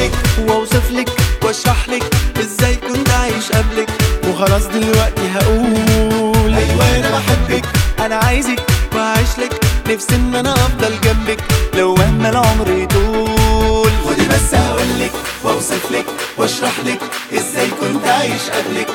اقولك واوصف لك واشرح لك ازاي كنت عايش قبلك وخلاص دلوقتي هقول ايوه انا بحبك انا عايزك وعايش لك نفسي ان انا افضل جنبك لو مهما العمر يطول خدي بس هقولك واوصف لك واشرح لك ازاي كنت عايش قبلك